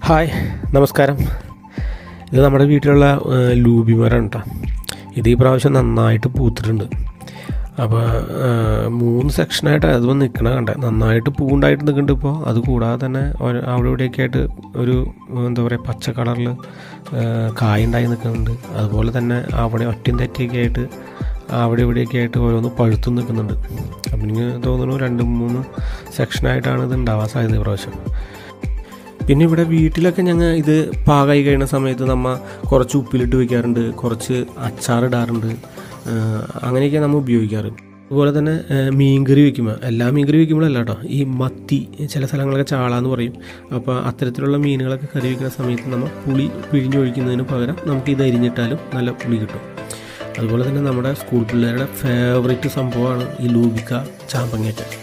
hi നമസ്കാരം ഇത് നമ്മുടെ വീട്ടിലുള്ള ഏഹ്, ലൂബി മരം കേട്ടോ ഇത് ഈ പ്രാവശ്യം നന്നായിട്ട് പൂത്തിട്ടുണ്ട് അപ്പോൾ ഏഹ്, മൂന്ന് സെക്ഷനായിട്ട് അത് നിൽക്കണ കണ്ടേ നന്നായിട്ട് പൂണ്ടായിട്ട് നിൽക്കുന്നുണ്ട് ഇപ്പോൾ അത് കൂടാതെ തന്നെ ഒരു- അവിടെ ഇവിടെയൊക്കെ ആയിട്ട് ഒരു എന്താ പറയുക പച്ച കളറിൽ കായുണ്ടായി നിൽക്കുന്നുണ്ട് അതുപോലെ തന്നെ അവിടെ ഒറ്റയും തെറ്റിയൊക്കെ ആയിട്ട് അവിടെ ഇവിടെയൊക്കെ ആയിട്ട് ഓരോന്ന് പഴുത്തും നിൽക്കുന്നുണ്ട് അപ്പം എനിക്ക് തോന്നുന്നു രണ്ട് മൂന്ന് സെക്ഷനായിട്ടാണ് ഇത് ഉണ്ടാവാൻ സാധ്യത ഈ പ്രാവശ്യം പിന്നെ ഇവിടെ വീട്ടിലൊക്കെ ഞങ്ങൾ ഇത് പാകമായി കഴിയുന്ന സമയത്ത് നമ്മ കുറച്ച് ഉപ്പിലിട്ട് വെക്കാറുണ്ട് കുറച്ച് അച്ചാറിടാറുണ്ട് ആഹ് അങ്ങനെയൊക്കെ നമ്മൾ ഉപയോഗിക്കാറ് അതുപോലെ തന്നെ ആഹ് മീൻകറി വെക്കുമ്പോൾ എല്ലാ മീൻകറി വെക്കുമ്പോഴല്ല കേട്ടോ ഈ മത്തി ചില സ്ഥലങ്ങളൊക്കെ ചാളാന്ന് പറയും അപ്പോൾ അത്തരത്തിലുള്ള മീനുകളൊക്കെ കറി വെക്കുന്ന സമയത്ത് നമ്മൾ പുളി പിഴിഞ്ഞൊഴിക്കുന്നതിന് പകരം നമുക്ക് ഇത് അരിഞ്ഞിട്ടാലും നല്ല പുളി കിട്ടും അതുപോലെ തന്നെ നമ്മുടെ സ്കൂൾ പിള്ളേരുടെ ഫേവറേറ്റ് സംഭവമാണ് ഈ ലൂബിക്ക ചാമ്പങ്ങയൊക്കെ